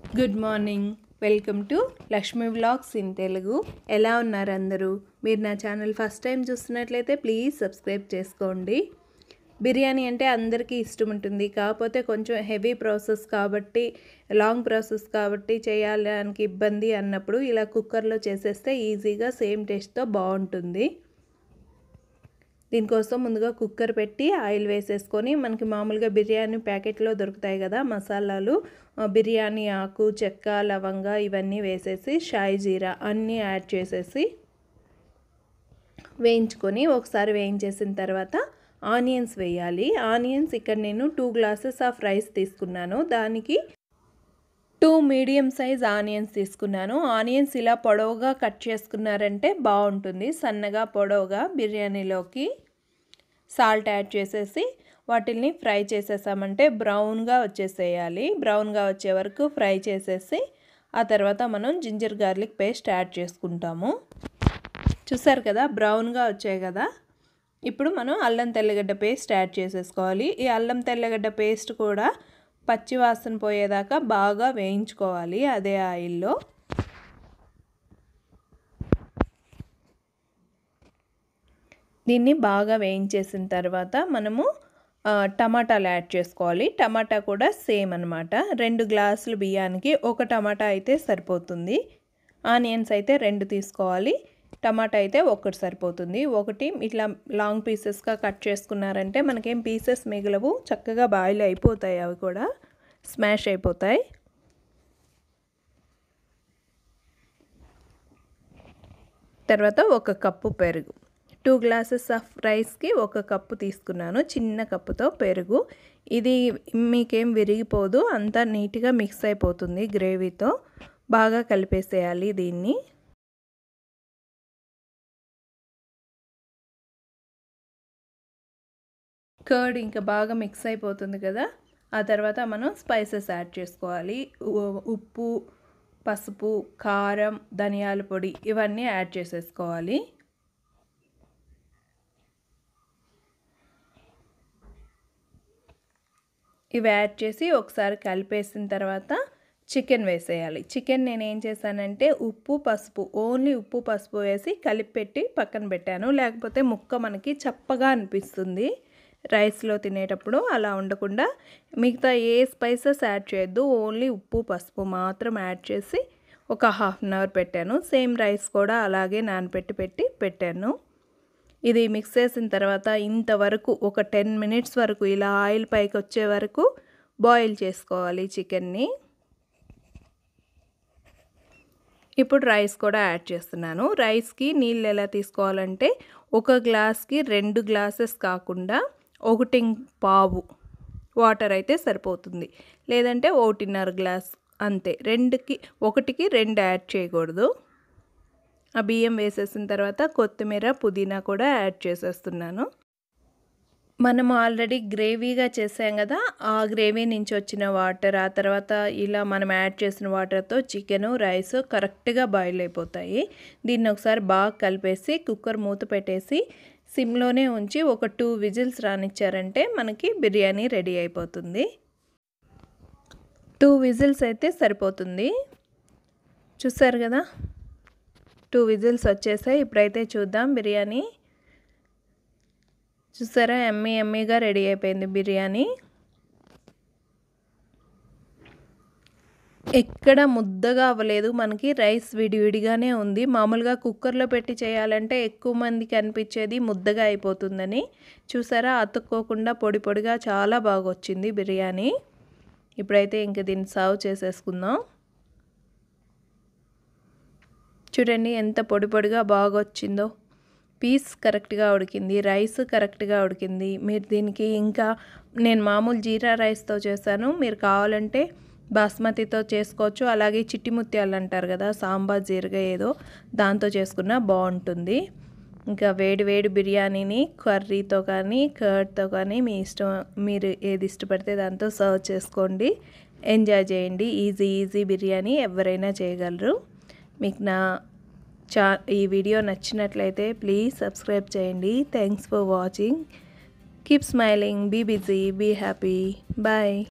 good morning welcome to Lakshmi vlogs in Telugu ఎలా ఉన్నారు అందరూ మీరు నా ఛానల్ ఫస్ట్ టైం చూస్తున్నట్లయితే ప్లీజ్ సబ్స్క్రైబ్ చేసుకోండి బిర్యానీ అంటే అందరికీ ఇష్టం ఉంటుంది కాకపోతే కొంచెం హెవీ ప్రాసెస్ కాబట్టి లాంగ్ ప్రాసెస్ కాబట్టి చేయడానికి ఇబ్బంది అన్నప్పుడు ఇలా కుక్కర్లో చేసేస్తే ఈజీగా సేమ్ టేస్ట్తో బాగుంటుంది దీనికోసం ముందుగా కుక్కర్ పెట్టి ఆయిల్ వేసేసుకొని మనకి మామూలుగా బిర్యానీ ప్యాకెట్లో దొరుకుతాయి కదా మసాలాలు బిర్యానీ ఆకు చెక్క లవంగ ఇవన్నీ వేసేసి షాయి జీరా అన్నీ యాడ్ చేసేసి వేయించుకొని ఒకసారి వేయించేసిన తర్వాత ఆనియన్స్ వేయాలి ఆనియన్స్ ఇక్కడ నేను టూ గ్లాసెస్ ఆఫ్ రైస్ తీసుకున్నాను దానికి టూ మీడియం సైజ్ ఆనియన్స్ తీసుకున్నాను ఆనియన్స్ ఇలా పొడవుగా కట్ చేసుకున్నారంటే బాగుంటుంది సన్నగా పొడవుగా బిర్యానీలోకి సాల్ట్ యాడ్ చేసేసి వాటిల్ని ఫ్రై చేసేసామంటే బ్రౌన్గా వచ్చేసేయాలి బ్రౌన్గా వచ్చే వరకు ఫ్రై చేసేసి ఆ తర్వాత మనం జింజర్ గార్లిక్ పేస్ట్ యాడ్ చేసుకుంటాము చూసారు కదా బ్రౌన్గా వచ్చాయి కదా ఇప్పుడు మనం అల్లం తెల్లగడ్డ పేస్ట్ యాడ్ చేసేసుకోవాలి ఈ అల్లం తెల్లగడ్డ పేస్ట్ కూడా పచ్చి వాసన పోయేదాకా బాగా వేయించుకోవాలి అదే ఆయిల్లో దీన్ని బాగా వేయించేసిన తర్వాత మనము టమాటాలు యాడ్ చేసుకోవాలి టమాటా కూడా సేమ్ అనమాట రెండు గ్లాసులు బియ్యానికి ఒక టమాటా అయితే సరిపోతుంది ఆనియన్స్ అయితే రెండు తీసుకోవాలి టమాటా అయితే ఒక్కటి సరిపోతుంది ఒకటి ఇట్లా లాంగ్ పీసెస్గా కట్ చేసుకున్నారంటే మనకేం పీసెస్ మిగలవు చక్కగా బాయిల్ అయిపోతాయి అవి కూడా స్మాష్ అయిపోతాయి తర్వాత ఒక కప్పు పెరుగు టూ గ్లాసెస్ ఆఫ్ రైస్కి ఒక కప్పు తీసుకున్నాను చిన్న కప్పుతో పెరుగు ఇది మీకేం విరిగిపోదు అంతా నీట్గా మిక్స్ అయిపోతుంది గ్రేవీతో బాగా కలిపేసేయాలి దీన్ని కర్డ్ ఇంకా బాగా మిక్స్ అయిపోతుంది కదా ఆ తర్వాత మనం స్పైసెస్ యాడ్ చేసుకోవాలి ఉప్పు పసుపు కారం ధనియాల పొడి ఇవన్నీ యాడ్ చేసేసుకోవాలి ఇవి యాడ్ చేసి ఒకసారి కలిపేసిన తర్వాత చికెన్ వేసేయాలి చికెన్ నేను ఏం చేశానంటే ఉప్పు పసుపు ఓన్లీ ఉప్పు పసుపు వేసి కలిపి పెట్టి పక్కన పెట్టాను లేకపోతే ముక్క మనకి చప్పగా అనిపిస్తుంది రైస్లో తినేటప్పుడు అలా ఉండకుండా మిగతా ఏ స్పైసెస్ యాడ్ చేయొద్దు ఓన్లీ ఉప్పు పసుపు మాత్రం యాడ్ చేసి ఒక హాఫ్ అన్ అవర్ పెట్టాను సేమ్ రైస్ కూడా అలాగే నానపెట్టి పెట్టి పెట్టాను ఇది మిక్స్ చేసిన తర్వాత ఇంతవరకు ఒక టెన్ మినిట్స్ వరకు ఇలా ఆయిల్ పైకి వచ్చే వరకు బాయిల్ చేసుకోవాలి చికెన్ని ఇప్పుడు రైస్ కూడా యాడ్ చేస్తున్నాను రైస్కి నీళ్ళు ఎలా తీసుకోవాలంటే ఒక గ్లాస్కి రెండు గ్లాసెస్ కాకుండా ఒకటి పావు వాటర్ అయితే సరిపోతుంది లేదంటే ఒకటిన్నర గ్లాస్ అంతే రెండుకి ఒకటికి రెండు యాడ్ చేయకూడదు ఆ బియ్యం వేసేసిన తర్వాత కొత్తిమీర పుదీనా కూడా యాడ్ చేసేస్తున్నాను మనం ఆల్రెడీ గ్రేవీగా చేసాం కదా ఆ గ్రేవీ నుంచి వచ్చిన వాటర్ ఆ తర్వాత ఇలా మనం యాడ్ చేసిన వాటర్తో చికెను రైస్ కరెక్ట్గా బాయిల్ అయిపోతాయి దీన్ని ఒకసారి బాగా కలిపేసి కుక్కర్ మూత పెట్టేసి సిమ్లోనే ఉంచి ఒక టూ విజిల్స్ రానిచ్చారంటే మనకి బిర్యానీ రెడీ అయిపోతుంది టూ విజిల్స్ అయితే సరిపోతుంది చూసారు కదా టూ విజిల్స్ వచ్చేసాయి ఇప్పుడైతే చూద్దాం బిర్యానీ చూసారా ఎమ్మీ ఎమ్మీగా రెడీ అయిపోయింది బిర్యానీ ఎక్కడ ముద్దగా అవ్వలేదు మనకి రైస్ విడివిడిగానే ఉంది మామూలుగా కుక్కర్లో పెట్టి చేయాలంటే ఎక్కువ మందికి అనిపించేది ముద్దగా అయిపోతుందని చూసారా అతుక్కోకుండా పొడి పొడిగా చాలా బాగా వచ్చింది బిర్యానీ ఇప్పుడైతే ఇంక దీన్ని సర్వ్ చేసేసుకుందాం చూడండి ఎంత పొడి పొడిగా బాగా వచ్చిందో పీస్ కరెక్ట్గా ఉడికింది రైస్ కరెక్ట్గా ఉడికింది మీరు దీనికి ఇంకా నేను మామూలు జీరా రైస్తో చేశాను మీరు కావాలంటే బాస్మతితో చేసుకోవచ్చు అలాగే చిట్టి ముత్యాలు అంటారు కదా సాంబార్ జీరగా ఏదో దాంతో చేసుకున్నా బాగుంటుంది ఇంకా వేడి వేడి బిర్యానీని కర్రీతో కానీ కర్డ్తో కానీ మీ ఇష్టం మీరు ఏది ఇష్టపడితే దాంతో సర్వ్ చేసుకోండి ఎంజాయ్ చేయండి ఈజీ ఈజీ బిర్యానీ ఎవరైనా చేయగలరు మీకు నా చా ఈ వీడియో నచ్చినట్లయితే ప్లీజ్ సబ్స్క్రైబ్ చేయండి thanks for watching keep smiling be busy be happy bye